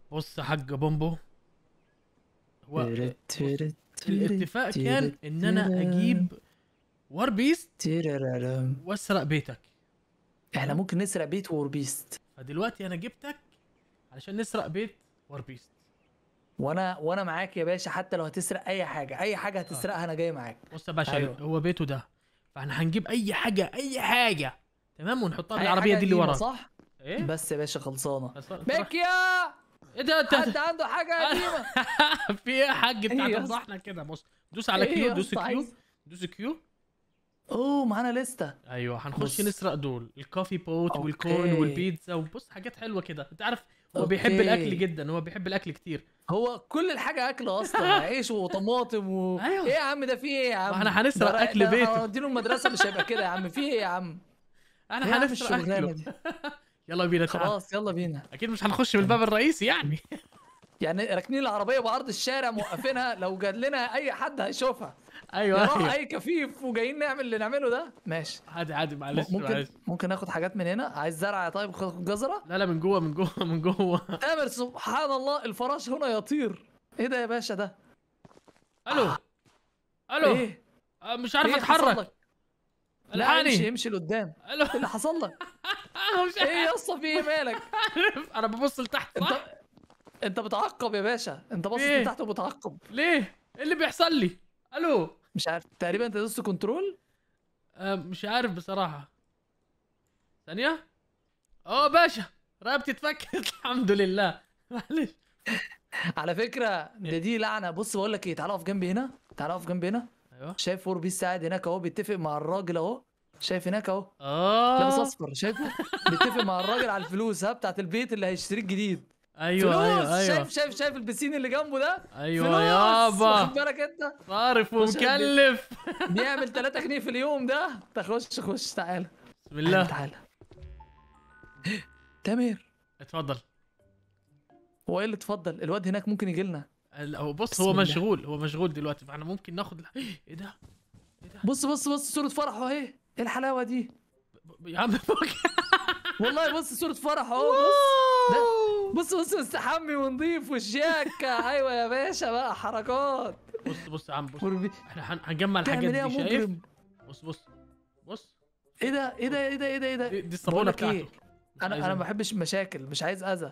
بص حق بومبو هو تيرت تيرت الاتفاق تيرت كان ان انا تيرت اجيب وار بيست تيرررم. واسرق بيتك احنا ممكن نسرق بيت ووربيست فدلوقتي انا جبتك علشان نسرق بيت وار بيست وانا وانا معاك يا باشا حتى لو هتسرق اي حاجه اي حاجه هتسرقها انا جاي معاك بص يا باشا أيوة. هو بيته ده فاحنا هنجيب اي حاجه اي حاجه تمام ونحطها أي بالعربيه حاجة دي اللي قديمة، ورا صح ايه بس يا باشا خلصانه بس- أنت راح- بكيا ايه ده حد انت عنده حاجه قديمه في ايه يا حاج انت إيه يا هتفضحنا كده بص دوس على إيه كيو يا دوس اسطى كيو عايز؟ دوس كيو اوه معانا لسته ايوه هنخش بص. نسرق دول الكوفي بوت أوكي. والكون والبيتزا وبص حاجات حلوه كده انت عارف هو أوكي. بيحب الاكل جدا هو بيحب الاكل كتير هو كل الحاجه اكل اصلا عيش وطماطم و... أيوة. ايه يا عم ده في ايه يا عم احنا هنسرق ده- أكل ده بيته. هوديله المدرسه مش هيبقى كده يا عم في ايه يا عم إيه يا انا عم هنسرق الشغلانه اكله دي يلا بينا تعال خلاص يلا بينا اكيد مش هنخش من الباب الرئيسي يعني يعني راكنين العربيه بعرض الشارع موقفينها لو جات لنا اي حد هيشوفها ايوه يروح ايوه اي كفيف وجايين نعمل اللي نعمله ده ماشي عادي عادي معلش ممكن معلش ممكن ناخد حاجات من هنا عايز زرع طيب خد جزره لا لا من جوه من جوه من جوه تامر سبحان الله الفراش هنا يطير ايه ده يا باشا ده الو الو ايه آه، مش عارف إيه اللي حصل اتحرك لك؟ لا امشي الحقني امشي لقدام الو ايه اللي حصل لك آه، مش ايه يا اسطى في ايه مالك عارف انا ببص لتحت صح انت انت بتعقب يا باشا انت باصص إيه؟ لتحت وبتعقب ليه ايه اللي بيحصل لي الو مش عارف تقريبا انت دوست كنترول آه، مش عارف بصراحه ثانيه اه باشا رقبتي اتفكت الحمد لله معلش على فكره ده دي لعنه بص بقول لك ايه تعالى اقف جنبي هنا تعالى اقف جنبي هنا ايوه شايف فور بيس قاعد هناك اهو بيتفق مع الراجل اهو شايف هناك اهو لابس اه اصفر شايفه بيتفق مع الراجل على الفلوس ها بتاعت البيت اللي هيشتريه الجديد ايوه فلوس ايوه ايوه شايف شايف شايف البسين اللي جنبه ده ايوه فلوس واخد يابا بالك انت صارف خش ومكلف بيعمل 3 جنيه في اليوم ده تخش خش تعالى بسم تعالى الله تعالى تامر اتفضل هو ايه اللي اتفضل الواد هناك ممكن يجي لنا ال- هو بص بسم هو الله. مشغول هو مشغول دلوقتي فاحنا ممكن ناخد الح- ايه ده ايه ده بص بص بص صورة فرحه اهي ايه الحلاوة دي ب- يا عم فوق والله بص صورة فرحه اهو بص بص بص مستحمي ونضيف والشياكة ايوه يا باشا بقى حركات بص بص يا عم بص وربي- احنا هن- هنجمع الحاجات تعمل ايه يا دي شايف مجرم بص بص بص ايه ده ايه ده ايه ده ايه ده ايه ده دي, دي بقول الصابونه لك ايه بتاعته مش انا عايز انا ما بحبش المشاكل مش عايز اذى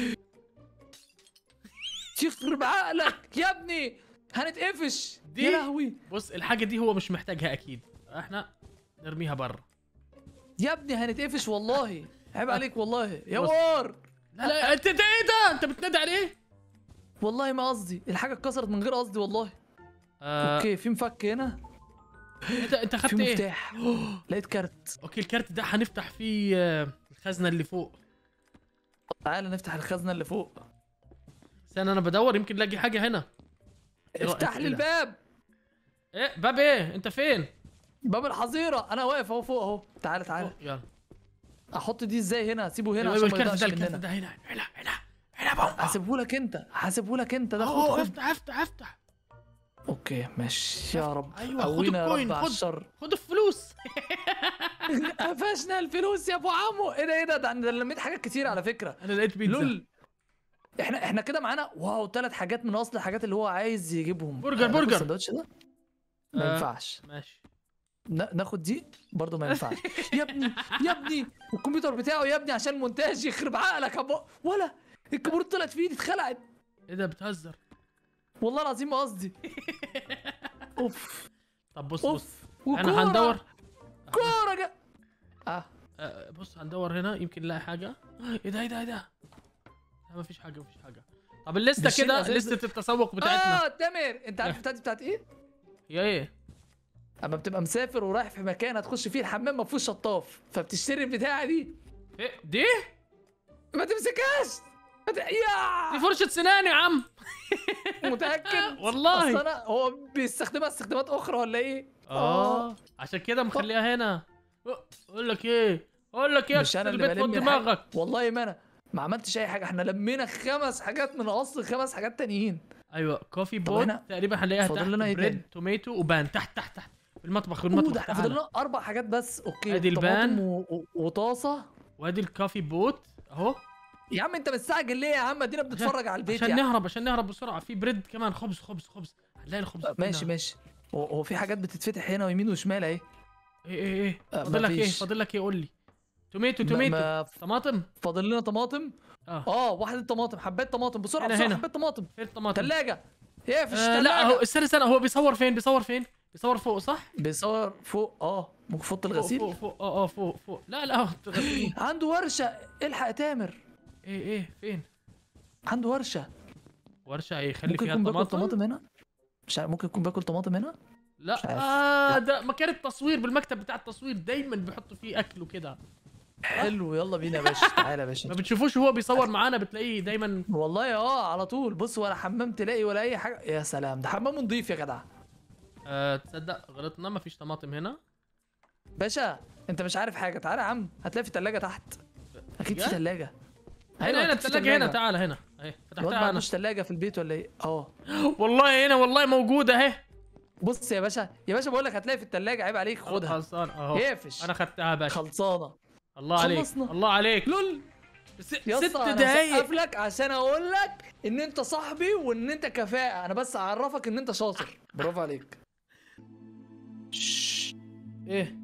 يخرب عقلك يا ابني هنتقفش دي- يا لهوي بص الحاجه دي هو مش محتاجها اكيد احنا نرميها بره يا ابني هنتقفش والله عيب عليك والله يا بص. وار لا لا انت ده ايه ده انت بتنادي عليه والله ما قصدي الحاجه اتكسرت من غير قصدي والله آه اوكي في مفك هنا انت انت في خدت ايه مفتاح لقيت كارت اوكي الكارت ده هنفتح فيه آه، الخزنه اللي فوق تعال نفتح الخزنه اللي فوق استنى انا بدور يمكن الاقي حاجه هنا إيه افتح رأيك لي كده؟ الباب ايه باب ايه انت فين باب الحظيره انا واقف اهو فوق اهو تعال تعال فوق، يلا احط دي ازاي هنا اسيبه هنا ايوه عشان ايوه ما الكارت يضيعش ده الكارت مننا ده هنا هنا هنا هنا بابا هسيبه لك انت هسيبه لك انت ده اهو خد خد افتح افتح افتح اوكي ماشي يا رب أيوة، خد قوينا يا الكوين، رب على خد. الشر خد الفلوس قفشنا الفلوس يا ابو عمو ايه ده ايه ده ده انا لميت حاجات كتير على فكره انا لقيت بيتزا لول احنا احنا كده معانا واو ثلاث حاجات من اصل الحاجات اللي هو عايز يجيبهم برجر، آه، ناخد برجر. السندوتش ده ما آه. ينفعش ماشي نا- ناخد دي برضه ما ينفعش يا ابني يا ابني والكمبيوتر بتاعه يا ابني عشان المونتاج يخرب عقلك يا ابو ولا الكيبورد طلعت في ايدي اتخلعت ايه ده بتهزر والله العظيم ما قصدي اوف طب بص اوف بص احنا هندور كوره جا اه آه، بص هندور هنا يمكن نلاقي حاجه ايه ده ايه ده ايه ده لا مفيش حاجه مفيش حاجه طب الليسته مش كده هنا أساساً. لسته التسوق بتاعتنا اه تامر انت عارف بتاعتي بتاعت ايه؟ هي ايه اما بتبقى مسافر ورايح في مكان هتخش فيه الحمام ما فيهوش شطاف فبتشتري البتاعه دي ايه دي ما تمسكهاش ما ت- يا دي فرشه سنان يا عم متاكد والله. أصل انا هو بيستخدمها استخدامات اخرى ولا ايه؟ اه عشان كده مخليها هنا اقول لك ايه اقول لك ايه مش انا اللي البيت فوق بلم دماغك الحاجة. والله ما انا ما عملتش اي حاجه احنا لمينا خمس حاجات من اصل خمس حاجات تانيين ايوه كوفي طب بوت هنا تقريبا هنلاقيها فاضل تحت لنا إيه بريد تاني؟ توميتو وبان تحت تحت تحت في المطبخ في اوه ده المطبخ احنا فاضل تعالى لنا اربع حاجات بس اوكي أدي طماطم البان. و... و... وطاسه وادي الكوفي بوت اهو يا عم انت مستعجل ليه يا عم ادينا بنتفرج على البيت عشان يعني. نهرب عشان نهرب بسرعه في بريد كمان خبز خبز خبز هنلاقي الخبز آه، ماشي ماشي هو هو في حاجات بتتفتح هنا ويمين وشمال اهي ايه ايه ايه آه، فاضل لك ايه مفيش. فاضل لك ايه قول لي توميتو ما- توميتو ما طماطم فاضل لنا طماطم اه اه واحدة طماطم حبات طماطم بسرعة هنا، بسرعة هنا. حبات طماطم فين الطماطم ثلاجة ايه في آه لا هو الثلاجة استنى استنى هو بيصور فين بيصور فين بيصور فوق صح بيصور فوق اه ممكن فوق فوق الغسيل فوق فوق اه اه فوق فوق لا لا هو غسيل. عنده ورشة الحق يا تامر ايه ايه فين عنده ورشة ورشه ايه خلي ممكن فيها يكون باكل طماطم طماطم هنا مش عارف ممكن يكون باكل طماطم هنا مش لا عارف. اه ده مكان التصوير بالمكتب بتاع التصوير دايما بيحطوا فيه اكل وكده حلو يلا بينا يا باشا تعالى يا ما باشا بتشوفوش وهو بيصور معانا بتلاقيه دايما والله اه على طول بص ولا حمام تلاقي ولا اي حاجة يا سلام ده حمام نضيف يا جدع آه تصدق غلطنا ما فيش طماطم هنا باشا انت مش عارف حاجة تعالى يا عم هتلاقي في ثلاجة تحت اكيد في بجد؟ ثلاجة هنا هنا الثلاجه هنا تعال هنا اهي الواد فتحتها ما انا عندوش ثلاجة في البيت ولا ايه اه والله هنا والله موجوده اهي بص يا باشا يا باشا بقول لك هتلاقي في الثلاجة عيب عليك خدها خلصان اهو اقفش انا خدتها يا باشا خلصانة الله عليك خلصنا. الله عليك لول س- يا ست اسطى انا دقايق بسقف لك عشان اقول لك ان انت صاحبي وان انت كفاءة انا بس اعرفك ان انت شاطر برافو عليك شش، ايه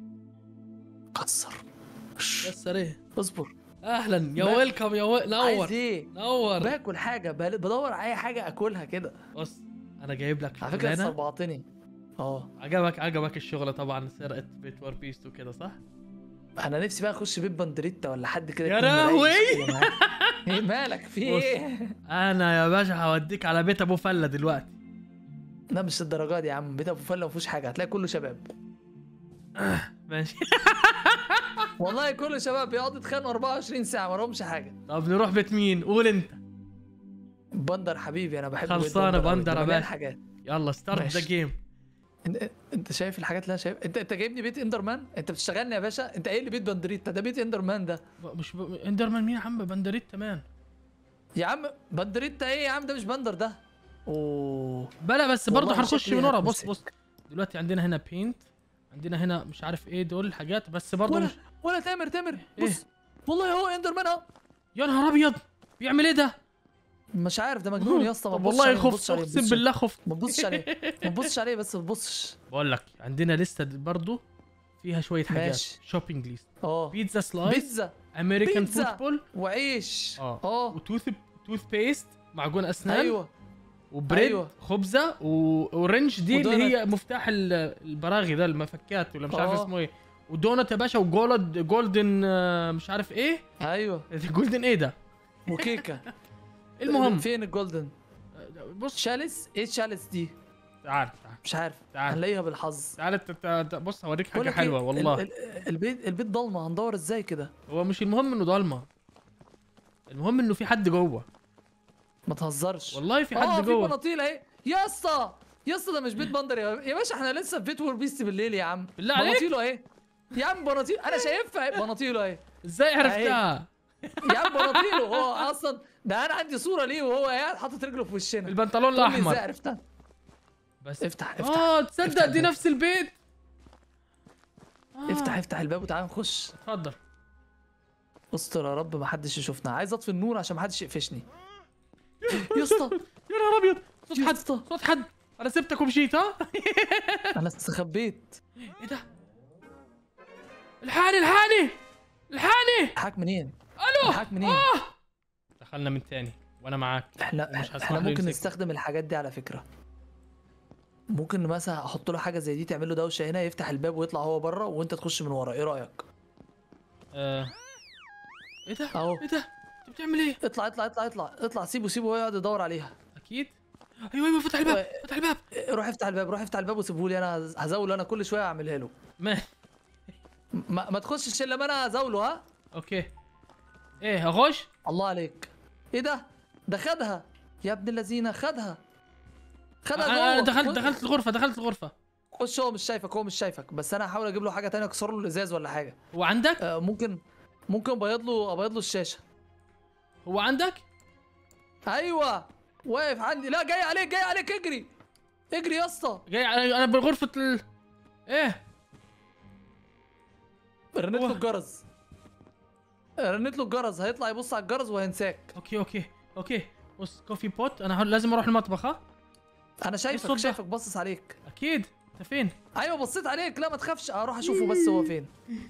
كسر شش، يسر ايه اصبر اهلا يا ما- ويلكم يا ويل نور عايز ايه نور باكل حاجة بل- بدور على اي حاجة اكلها كده بص انا جايب لك على فكرة شغلانه صربعتني اه عجبك عجبك الشغل طبعا سرقه بيت وار بيست وكده صح؟ انا نفسي بقى اخش بيت بندريتا ولا حد كده يا يكون لهوي! مريش كده معاه. ايه مالك في بص. ايه انا يا باشا هوديك على بيت ابو فله دلوقتي لا مش الدرجات دي يا عم بيت ابو فله ما فيهوش حاجه هتلاقي كله شباب ماشي والله كله شباب بيقعدوا يتخانقوا 24 ساعه ما لهمش حاجه طب نروح بيت مين؟ قول انت بندر حبيبي انا بحب بيت خلصانة أوي. بندر يا مليان باشا. حاجات يلا ستارت ذا ماشي. جيم انت, انت شايف الحاجات اللي انا شايف انت انت جايبني بيت اندرمان انت بتشتغلني يا باشا انت قايل لي بيت بندريتا ده بيت اندرمان ده مش ب... اندرمان مين يا عم بندريت تمام يا عم بندريتا ايه يا عم ده مش بندر ده اوه بلا بس والله برضه هنخش شكلي من ورا هتكون بص بص دلوقتي عندنا هنا بينت عندنا هنا مش عارف ايه دول حاجات بس برضه ولا مش ولا تامر تامر إيه؟ بص والله هو اندرمان اهو يا نهار ابيض بيعمل ايه ده؟ مش عارف ده مجنون يا اسطى ما طب تبصش والله عليه، ما تبصش خفت عليه، ما اقسم تبصش بالله خفت ما تبصش عليه ما تبصش عليه بس ما تبصش بقول لك عندنا لسته برضه فيها شويه حاجات ماشي. شوبينج ليست اه بيتزا سلايس بيتزا امريكان بيتزا. فوتبول وعيش اه اه وتوث توث بيست معجون اسنان ايوه وبريد أيوة. خبزه واورنج دي اللي ودونت. هي مفتاح ال- البراغي ده المفكات ولا مش عارف آه. اسمه ايه ودونت يا باشا وجولد جولدن آه، مش عارف ايه ايوه جولدن ايه ده وكيكه المهم فين الجولدن بص شالس ايه الشالس دي تعال تعال مش عارف تعال. هنلاقيها بالحظ تعال انت- انت- انت- بص هوريك بقول حاجه لك إيه، حلوه والله ال- ال- البيت البيت ضلمه هندور ازاي كده هو مش المهم انه ضلمه المهم انه في حد جوه ما تهزرش والله في اه حد في جوه بناطيل اهي يا اسطى يا اسطى ده مش بيت بندر يا يا باشا احنا لسه في بيت وور بيست بالليل يا عم بالله عليك. بناطيله اهي يا عم بناطيل انا شايفها اهي بناطيله اهي ازاي عرفتها يا عم بناطيله هو اصلا ده انا عندي صوره ليه وهو قاعد حاطط رجله في وشنا البنطلون تقول لي ازاي الاحمر عرفتها بس افتح افتح اه تصدق افتح دي الباب. نفس البيت آه، افتح افتح الباب وتعالى نخش اتفضل استر يا رب ما حدش يشوفنا عايز اطفي النور عشان ما حدش يقفشني يا اسطى يا نهار ابيض صوت يا حد اسطى صوت حد انا سبتك ومشيت ها انا استخبيت ايه ده الحقني الحقني الحقني حاك منين الو حاك منين آه. دخلنا من تاني وانا معاك احنا مش هسمح احنا له ممكن يمسكني. نستخدم الحاجات دي على فكره ممكن مثلا احط له حاجه زي دي تعمل له دوشه هنا يفتح الباب ويطلع هو بره وانت تخش من ورا ايه رايك آه. ايه ده اهو ايه ده انت بتعمل ايه اطلع اطلع اطلع اطلع اطلع سيبه سيبه هو يقعد يدور عليها اكيد ايوه ايوه فتح الباب فتح الباب إيه، روح افتح الباب روح افتح الباب وسيبه لي انا هزول انا كل شويه اعملها له ما ما, ما تخشش الا لما انا هزوله ها اوكي ايه اخش الله عليك ايه ده ده خدها يا ابن الذين خدها خدها انا جوه دخلت خش- دخلت الغرفه دخلت الغرفه خش هو مش شايفك هو مش شايفك بس انا هحاول اجيب له حاجه تانية اكسر له الازاز ولا حاجه هو عندك آه ممكن ممكن ابيض له ابيض له الشاشه هو عندك ايوه واقف عندي لا جاي عليك جاي عليك اجري اجري يا اسطى جاي على- انا بغرفه ال... ايه رنيت له هو- الجرس رنت له الجرس هيطلع يبص على الجرس وهينساك اوكي اوكي اوكي بص كوفي بوت انا ه- لازم اروح المطبخ ها انا الصوت شايفك ده؟ شايفك باصص عليك اكيد انت فين ايوه بصيت عليك لا ما تخافش اروح اشوفه بس هو فين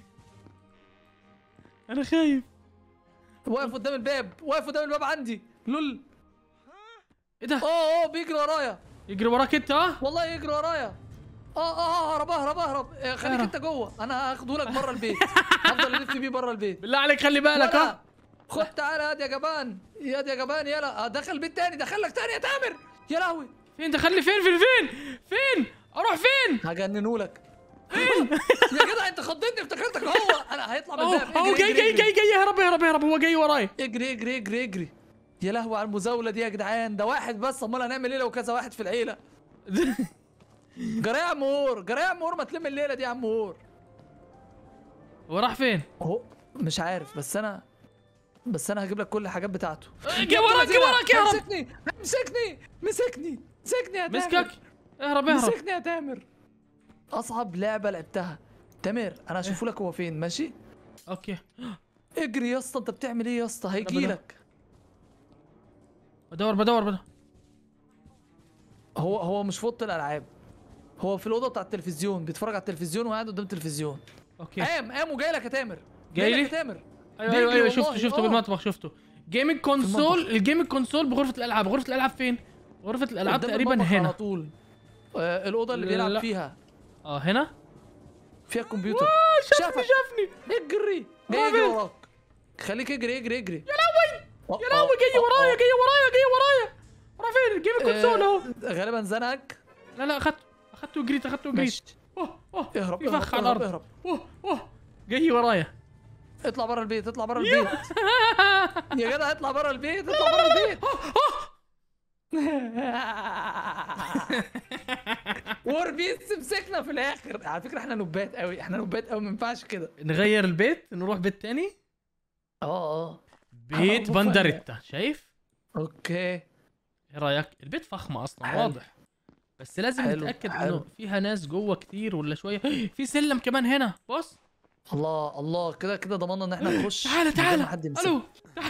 انا خايف واقف قدام الباب واقف قدام الباب عندي لول ايه ده اه اه بيجري ورايا يجري وراك انت ها والله يجري ورايا اه اه اهرب اهرب اهرب إيه، خليك اهرب. انت جوه انا هاخده لك بره البيت هفضل الف بيه بره البيت بالله عليك خلي بالك ولا. ها خد تعالى يا يا جبان يا يا جبان يلا آه، دخل البيت تاني دخل لك تاني يا تامر يا لهوي فين دخلني فين فين فين فين اروح فين هجننه لك يا جدع انت خضتني افتكرتك هو انا هيطلع من اهو الباب اهو اجري، جاي اجري، جاي اجري. جاي جاي اهرب اهرب اهرب هو جاي ورايا اجري اجري اجري اجري يا لهوي على المزاوله دي يا جدعان ده واحد بس امال هنعمل ايه لو كذا واحد في العيله جرى يا عم هور جرى يا عم هور ما تلم الليله دي يا عم هور هو راح فين اهو مش عارف بس انا بس انا هجيب لك كل الحاجات بتاعته جاي وراك جاي وراك اهرب مسكني مسكني مسكني مسكني يا تامر مسكك اهرب اهرب مسكني يا تامر اصعب لعبه لعبتها تامر انا هشوف لك هو فين ماشي اوكي اجري يا اسطى انت بتعمل ايه يا اسطى هيجي بدور. لك بدور بدور بدور هو هو مش في اوضه الالعاب هو في الاوضه بتاع التلفزيون بيتفرج على التلفزيون وقاعد قدام التلفزيون اوكي قام قام وجاي لك يا تامر جاي لك لي؟ يا تامر ايوه ايوه ايوه بيجري شفته والله، شفته آه. بالمطبخ شفته جيمنج كونسول الجيمنج كونسول بغرفه الالعاب غرفه الالعاب فين غرفه الالعاب قدام تقريبا المطبخ على هنا طول آه الاوضه اللي بيلعب لا. فيها اه هنا فيها الكمبيوتر شافني شافك. شافني اجري جاي هو يجري فين؟ وراك خليك اجري اجري اجري يا لهوي أه، يا لهوي جاي أه، ورايا أه. جاي ورايا جاي ورايا راح فين الجيمنج كونسول اهو آه، غالبا زنقك لا لا اخدته اخدته وجريت اخدته وجريت ماشي اوه اوه اهرب في فخ اهرب على اهرب, الارض اهرب. اوه اوه جاي ورايا اطلع بره البيت اطلع بره البيت يا جدع اطلع بره البيت اطلع بره البيت ووربيس مسكنا في الاخر على فكره احنا نبات قوي احنا نبات قوي ما ينفعش كده نغير البيت نروح بيت تاني اه اه بيت أبو بندريتا شايف اوكي ايه رايك البيت فخمه اصلا حلو. واضح بس لازم حلو، نتاكد حلو. انه فيها ناس جوه كتير ولا شويه في سلم كمان هنا بص الله الله كده كده ضمننا ان احنا نخش تعالى من غير تعالى ما حد يمسكنا. الو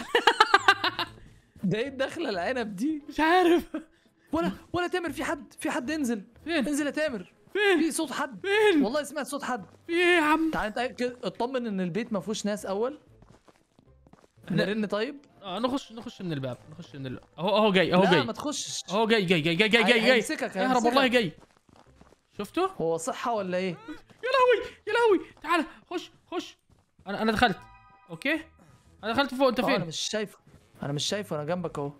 ده ايه الدخله العنب دي مش عارف ولا ولا تامر في حد في حد انزل فين انزل يا تامر فين في صوت حد فين والله سمعت صوت حد في ايه يا عم تعال انت كده اطمن ان البيت ما فيهوش ناس اول لا. نرن طيب آه نخش نخش من الباب نخش من الباب اهو اهو جاي اهو لا جاي ما تخشش اهو جاي جاي جاي جاي جاي جاي هي- جاي هيمسكك اهرب هيمسكك. والله جاي شفته هو صحة ولا ايه؟ يا لهوي يا لهوي تعال خش خش انا انا دخلت اوكي انا دخلت فوق انت اه انا فين مش شايفه انا مش شايفه انا جنبك اهو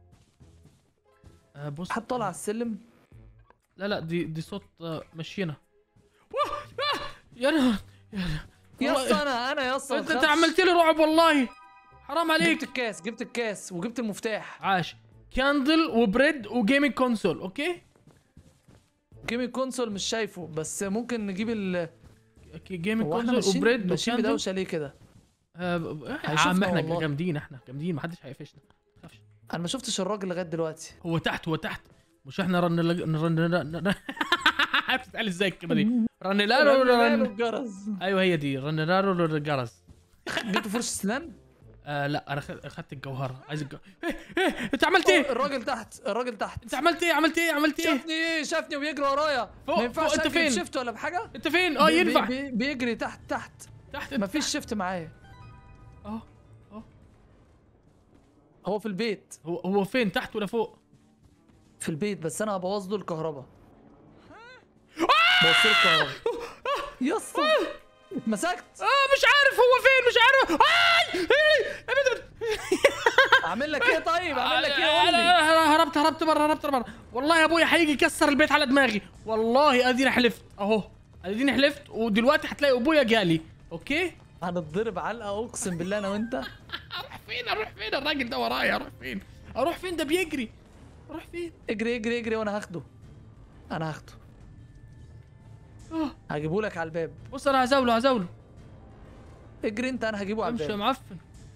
آه بص حد طالع على السلم لا لا دي دي صوت آه، مشينا واه آه، يا انا يا أنا. يا والله- اسطى انا انا يا اسطى ما انت انت تخافش. عملت لي رعب والله حرام جبت عليك الكاس جبت الكاس وجبت المفتاح عاش كاندل وبريد وجيمنج كونسول اوكي جيمي كونسول مش شايفه بس ممكن نجيب ال جيمنج هو احنا كونسول ماشيين وبريد ماشيين وكاندل بدوشه ليه كده؟ آه، ب- يا هيشوفنا عم احنا والله. جامدين احنا جامدين ما حدش هيقفشنا ما تخافش انا ما شفتش الراجل لغايه دلوقتي هو تحت هو تحت مش احنا رن رن رن رن بتتقال ازاي الكلمه دي رن لا رن الجرس ايوه هي دي رن لا رن الجرس جبت فرش سنان آه لا انا خ- اخدت الجوهره عايز الجو... ايه ايه انت عملت ايه الراجل تحت الراجل تحت انت عملت ايه عملت ايه عملت ايه شافني ايه شافني وبيجري ورايا فوق- ما ينفعش فوق، انت أجري فين؟ بشيفت ولا بحاجه انت فين اه بي- ينفع بي- بيجري تحت تحت تحت ما فيش شيفت معايا اه اه هو في البيت هو هو فين تحت ولا فوق في البيت بس انا هبوظ له الكهرباء بوظ له الكهرباء يا اسطى اتمسكت اه مش عارف هو فين مش عارف اي إيه، ابدا اعمل لك ايه طيب اعمل لك ايه قول لي انا هربت هربت بره هربت بره والله يا ابويا هيجي يكسر البيت على دماغي والله اديني حلفت اهو اديني حلفت ودلوقتي هتلاقي ابويا جالي اوكي هنتضرب علقه اقسم بالله انا وانت اروح فين اروح فين الراجل ده ورايا اروح فين اروح فين ده بيجري اروح فين اجري اجري اجري وانا هاخده انا هاخده آه، هجيبه لك على الباب بص انا هزاوله هزاوله اجري انت انا هجيبه على امشي يا الباب معفن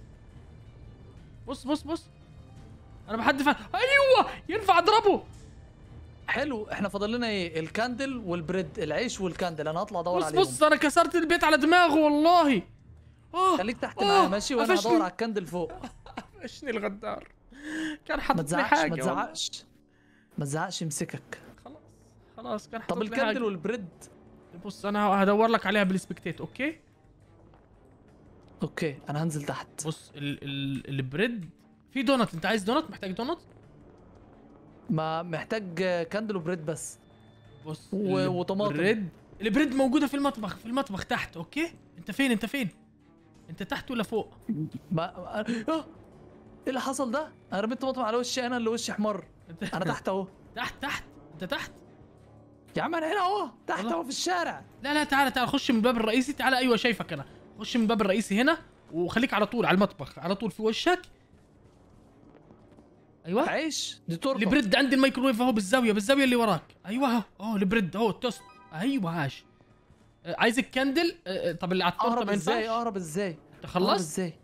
بص بص بص انا بحدف ايوه ينفع اضربه حلو احنا فاضل لنا ايه الكاندل والبريد العيش والكاندل انا هطلع ادور بص عليهم بص انا كسرت البيت على دماغه والله اه خليك تحت أوه، معايا ماشي وانا قفشني. هدور على الكندل فوق قفشني الغدار كان ما حاطط لي تزعقش حاجه ما والله. تزعقش ما تزعقش يمسكك خلاص خلاص كان حاطط طب لي الكندل حاجه والبريد بص انا هدور لك عليها بالسبكتيت اوكي اوكي انا هنزل تحت بص ال ال البريد في دونت انت عايز دونت محتاج دونت ما محتاج كندل وبريد بس بص و- وطماطم. البريد البريد موجوده في المطبخ في المطبخ تحت اوكي انت فين انت فين انت تحت ولا فوق ما آه. ايه اللي حصل ده انا رميت طماطم على وشي انا اللي وشي احمر انت انا تحت اهو تحت تحت انت تحت يا عم انا هنا اهو تحت والله. اهو في الشارع لا لا تعال تعال خش من الباب الرئيسي تعال ايوه شايفك انا خش من الباب الرئيسي هنا وخليك على طول على المطبخ على طول في وشك ايوه عيش دي تورته البريد عند الميكروويف اهو بالزاويه بالزاويه اللي وراك ايوه اهو اهو البريد اهو التوست ايوه عاش آه، عايز الكندل آه، آه، طب اللي على التورته اهرب ما ازاي ينفعش اهرب ازاي انت اهرب خلصت ازاي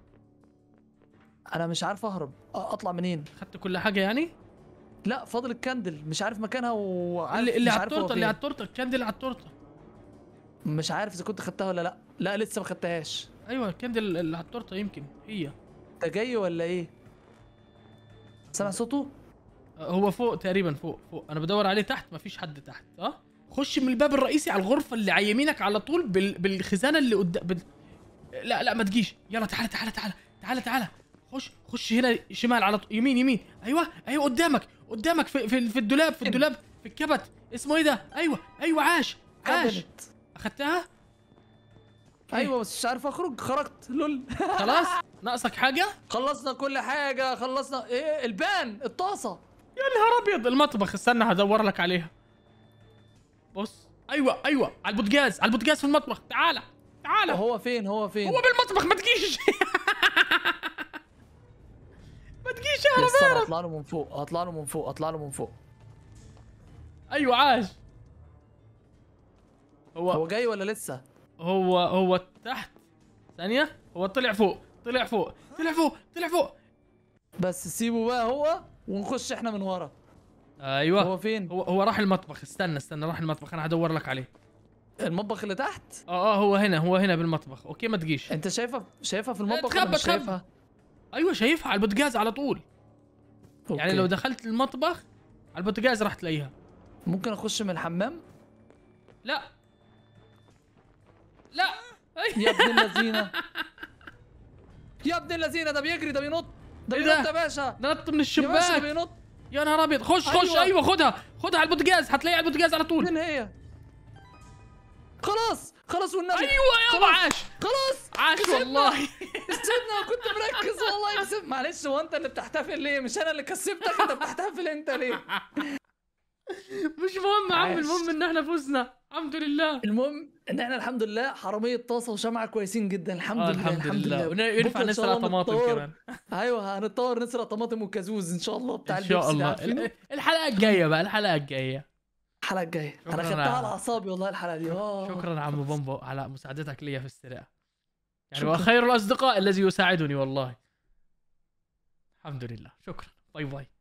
انا مش عارف اهرب أ- اطلع منين خدت كل حاجه يعني لا فاضل الكندل مش عارف مكانها وعارف اللي, اللي مش على عارف هو التورته اللي على فين. التورته الكندل اللي على التورته مش عارف اذا كنت خدتها ولا لا لا لسه ما خدتهاش ايوه الكندل اللي على التورته يمكن هي انت جاي ولا ايه سامع صوته آه، هو فوق تقريبا فوق فوق انا بدور عليه تحت مفيش حد تحت اه خش من الباب الرئيسي على الغرفه اللي على يمينك على طول بال... بالخزانه اللي قدام بال... لا لا ما تجيش يلا تعالى تعالى تعالى تعالى تعالى خش خش هنا شمال على طول يمين يمين ايوه ايوه قدامك قدامك في في, في الدولاب في الدولاب في الكبت اسمه ايه ده ايوه ايوه عاش عاش كابنت اخدتها ايوه بس مش عارف اخرج خرجت لول خلاص ناقصك حاجه خلصنا كل حاجه خلصنا ايه البان الطاسه يا نهار ابيض المطبخ استنى هدور لك عليها بص ايوه ايوه على البوتجاز على البوتجاز في المطبخ تعالى تعالى هو, هو فين هو فين هو بالمطبخ ما تجيش ما تجيش يا لسه هرب هطلع له من فوق هطلع له من فوق هطلع له من فوق ايوه عاش هو هو جاي ولا لسه هو هو تحت ثانيه هو طلع فوق طلع فوق طلع فوق طلع فوق بس سيبه بقى هو ونخش احنا من ورا ايوه هو فين هو هو راح المطبخ استنى استنى راح المطبخ انا هدور لك عليه المطبخ اللي تحت اه اه هو هنا هو هنا بالمطبخ اوكي ما تجيش انت شايفها شايفها في المطبخ تخبى- ولا مش تخبى. شايفها ايوه شايفها على البوتجاز على طول يعني أوكي. لو دخلت المطبخ على البوتجاز راح تلاقيها ممكن اخش من الحمام لا لا أي- يا ابن اللذينه يا ابن اللذينه ده بيجري ده بينط ده إيه بينط ده؟ يا باشا نط من يا باشا ده الشباك بينط يا نهار ابيض خش خش أيوة. ايوه خدها خدها على البوتجاز هتلاقيها على البوتجاز على طول فين هي خلاص خلاص والنبي ايوه يابا خلاص. عاش خلاص عاش كسبنا. والله كسبنا كنت مركز والله كسبت معلش هو انت اللي بتحتفل ليه مش انا اللي كسبتك انت بتحتفل انت ليه مش مهم يا عم عاش. المهم ان احنا فزنا الحمد لله المهم ان احنا الحمد لله حراميه طاسه وشمعه كويسين جدا الحمد آه لله الحمد لله ون- ينفع بكرة إن شاء نسرق الله طماطم نتطور. كمان ايوه هنتطور نسرق طماطم وكازوز ان شاء الله بتاع ان شاء البيبسي ده الله عارفينه؟ ال- الحلقه الجايه بقى الحلقه الجايه الحلقه الجايه انا شكراً خدتها يا- على اعصابي والله الحلقه دي اه شكرا عم بومبو على مساعدتك لي في السرقه يعني شكراً. وخير الاصدقاء الذي يساعدني والله الحمد لله شكرا باي باي